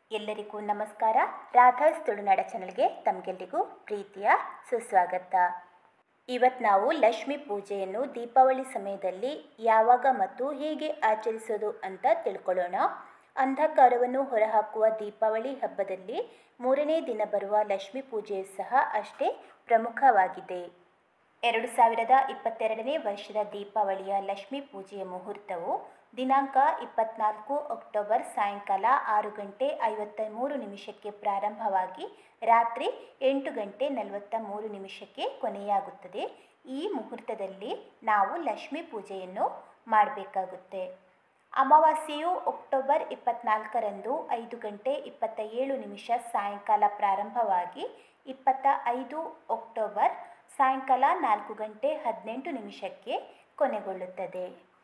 ಎಲ್ಲರಿಗೂ ನಮಸ್ಕಾರ ರಾಧಾಸ್ ತುಳುನಾಡ ಚಾನಲ್ಗೆ ತಮಗೆಲ್ಲರಿಗೂ ಪ್ರೀತಿಯ ಸುಸ್ವಾಗತ ಇವತ್ತು ನಾವು ಲಕ್ಷ್ಮೀ ಪೂಜೆಯನ್ನು ದೀಪಾವಳಿ ಸಮಯದಲ್ಲಿ ಯಾವಾಗ ಮತ್ತು ಹೇಗೆ ಆಚರಿಸೋದು ಅಂತ ತಿಳ್ಕೊಳ್ಳೋಣ ಅಂಧಕಾರವನ್ನು ಹೊರಹಾಕುವ ದೀಪಾವಳಿ ಹಬ್ಬದಲ್ಲಿ ಮೂರನೇ ದಿನ ಬರುವ ಲಕ್ಷ್ಮೀ ಪೂಜೆಯು ಸಹ ಅಷ್ಟೇ ಪ್ರಮುಖವಾಗಿದೆ ಎರಡು ಸಾವಿರದ ಇಪ್ಪತ್ತೆರಡನೇ ವರ್ಷದ ದೀಪಾವಳಿಯ ಲಕ್ಷ್ಮೀ ಪೂಜೆಯ ಮುಹೂರ್ತವು ದಿನಾಂಕ ಇಪ್ಪತ್ನಾಲ್ಕು ಅಕ್ಟೋಬರ್ ಸಾಯಂಕಾಲ ಆರು ಗಂಟೆ ಐವತ್ತ ಮೂರು ನಿಮಿಷಕ್ಕೆ ಪ್ರಾರಂಭವಾಗಿ ರಾತ್ರಿ ಎಂಟು ಗಂಟೆ ನಲವತ್ತ ಮೂರು ನಿಮಿಷಕ್ಕೆ ಕೊನೆಯಾಗುತ್ತದೆ ಈ ಮುಹೂರ್ತದಲ್ಲಿ ನಾವು ಲಕ್ಷ್ಮೀ ಪೂಜೆಯನ್ನು ಮಾಡಬೇಕಾಗುತ್ತೆ ಅಮಾವಾಸ್ಯೆಯು ಅಕ್ಟೋಬರ್ ಇಪ್ಪತ್ನಾಲ್ಕರಂದು ಐದು ಗಂಟೆ ಇಪ್ಪತ್ತ ಏಳು ನಿಮಿಷ ಸಾಯಂಕಾಲ ಪ್ರಾರಂಭವಾಗಿ ಇಪ್ಪತ್ತ ಐದು ಅಕ್ಟೋಬರ್ ಸಾಯಂಕಾಲ ನಾಲ್ಕು ಗಂಟೆ ಹದಿನೆಂಟು ನಿಮಿಷಕ್ಕೆ ಕೊನೆಗೊಳ್ಳುತ್ತದೆ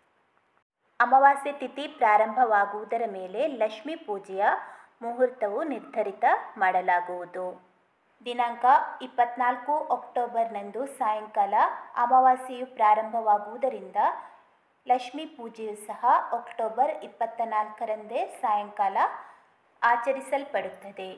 ಅಮಾವಾಸ್ಯೆ ತಿಥಿ ಪ್ರಾರಂಭವಾಗುವುದರ ಮೇಲೆ ಲಕ್ಷ್ಮೀ ಪೂಜೆಯ ಮುಹೂರ್ತವು ನಿರ್ಧರಿತ ಮಾಡಲಾಗುವುದು ದಿನಾಂಕ ಇಪ್ಪತ್ನಾಲ್ಕು ಅಕ್ಟೋಬರ್ನಂದು ಸಾಯಂಕಾಲ ಅಮಾವಾಸ್ಯೆಯು ಪ್ರಾರಂಭವಾಗುವುದರಿಂದ ಲಕ್ಷ್ಮೀ ಪೂಜೆಯು ಸಹ ಅಕ್ಟೋಬರ್ ಇಪ್ಪತ್ತ ನಾಲ್ಕರಂದೇ ಸಾಯಂಕಾಲ ಆಚರಿಸಲ್ಪಡುತ್ತದೆ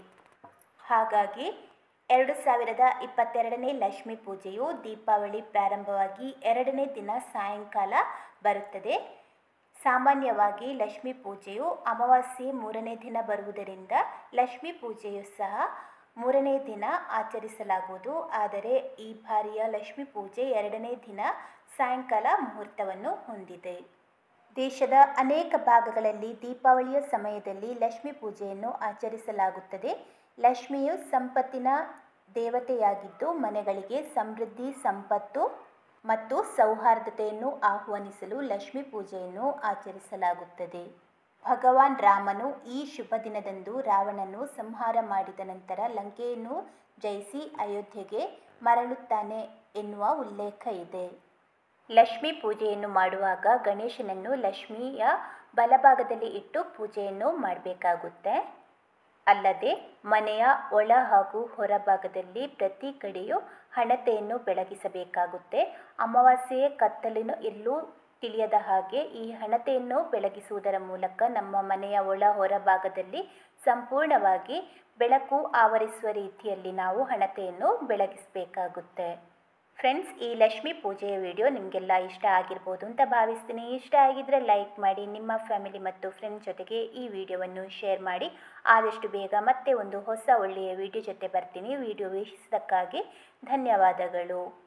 ಹಾಗಾಗಿ ಎರಡು ಸಾವಿರದ ಇಪ್ಪತ್ತೆರಡನೇ ಲಕ್ಷ್ಮೀ ಪೂಜೆಯು ದೀಪಾವಳಿ ಪ್ರಾರಂಭವಾಗಿ ಎರಡನೇ ದಿನ ಸಾಯಂಕಾಲ ಬರುತ್ತದೆ ಸಾಮಾನ್ಯವಾಗಿ ಲಕ್ಷ್ಮೀ ಪೂಜೆಯು ಅಮಾವಾಸ್ಯೆ ಮೂರನೇ ದಿನ ಬರುವುದರಿಂದ ಲಕ್ಷ್ಮೀ ಪೂಜೆಯು ಸಹ ಮೂರನೇ ದಿನ ಆಚರಿಸಲಾಗುವುದು ಆದರೆ ಈ ಬಾರಿಯ ಲಕ್ಷ್ಮೀ ಪೂಜೆ ಎರಡನೇ ದಿನ ಸಾಯಂಕಾಲ ಮುಹೂರ್ತವನ್ನು ಹೊಂದಿದೆ ದೇಶದ ಅನೇಕ ಭಾಗಗಳಲ್ಲಿ ದೀಪಾವಳಿಯ ಸಮಯದಲ್ಲಿ ಲಕ್ಷ್ಮೀ ಪೂಜೆಯನ್ನು ಆಚರಿಸಲಾಗುತ್ತದೆ ಲಕ್ಷ್ಮಿಯು ಸಂಪತ್ತಿನ ದೇವತೆಯಾಗಿದ್ದು ಮನೆಗಳಿಗೆ ಸಮೃದ್ಧಿ ಸಂಪತ್ತು ಮತ್ತು ಸೌಹಾರ್ದತೆಯನ್ನು ಆಹ್ವಾನಿಸಲು ಲಕ್ಷ್ಮೀ ಪೂಜೆಯನ್ನು ಆಚರಿಸಲಾಗುತ್ತದೆ ಭಗವಾನ್ ರಾಮನು ಈ ಶುಭ ದಿನದಂದು ರಾವಣನು ಸಂಹಾರ ಮಾಡಿದ ನಂತರ ಲಂಕೆಯನ್ನು ಜಯಿಸಿ ಅಯೋಧ್ಯೆಗೆ ಮರಳುತ್ತಾನೆ ಎನ್ನುವ ಉಲ್ಲೇಖ ಇದೆ ಲಕ್ಷ್ಮೀ ಪೂಜೆಯನ್ನು ಮಾಡುವಾಗ ಗಣೇಶನನ್ನು ಲಕ್ಷ್ಮಿಯ ಬಲಭಾಗದಲ್ಲಿ ಇಟ್ಟು ಪೂಜೆಯನ್ನು ಮಾಡಬೇಕಾಗುತ್ತೆ ಅಲ್ಲದೆ ಮನೆಯ ಒಳ ಹಾಗೂ ಹೊರಭಾಗದಲ್ಲಿ ಪ್ರತಿ ಕಡೆಯೂ ಹಣತೆಯನ್ನು ಬೆಳಗಿಸಬೇಕಾಗುತ್ತೆ ಅಮಾವಾಸ್ಯೆಯ ಕತ್ತಲಿನ ಎಲ್ಲೂ ತಿಳಿಯದ ಹಾಗೆ ಈ ಹಣತೆಯನ್ನು ಬೆಳಗಿಸುವುದರ ಮೂಲಕ ನಮ್ಮ ಮನೆಯ ಒಳ ಹೊರಭಾಗದಲ್ಲಿ ಸಂಪೂರ್ಣವಾಗಿ ಬೆಳಕು ಆವರಿಸುವ ರೀತಿಯಲ್ಲಿ ನಾವು ಹಣತೆಯನ್ನು ಬೆಳಗಿಸಬೇಕಾಗುತ್ತೆ ಫ್ರೆಂಡ್ಸ್ ಈ ಲಕ್ಷ್ಮೀ ಪೂಜೆಯ ವಿಡಿಯೋ ನಿಮಗೆಲ್ಲ ಇಷ್ಟ ಆಗಿರ್ಬೋದು ಅಂತ ಭಾವಿಸ್ತೀನಿ ಇಷ್ಟ ಆಗಿದ್ದರೆ ಲೈಕ್ ಮಾಡಿ ನಿಮ್ಮ ಫ್ಯಾಮಿಲಿ ಮತ್ತು ಫ್ರೆಂಡ್ಸ್ ಜೊತೆಗೆ ಈ ವಿಡಿಯೋವನ್ನು ಶೇರ್ ಮಾಡಿ ಆದಷ್ಟು ಬೇಗ ಮತ್ತೆ ಒಂದು ಹೊಸ ಒಳ್ಳೆಯ ವಿಡಿಯೋ ಜೊತೆ ಬರ್ತೀನಿ ವಿಡಿಯೋ ವೀಕ್ಷಿಸಿದ್ದಕ್ಕಾಗಿ ಧನ್ಯವಾದಗಳು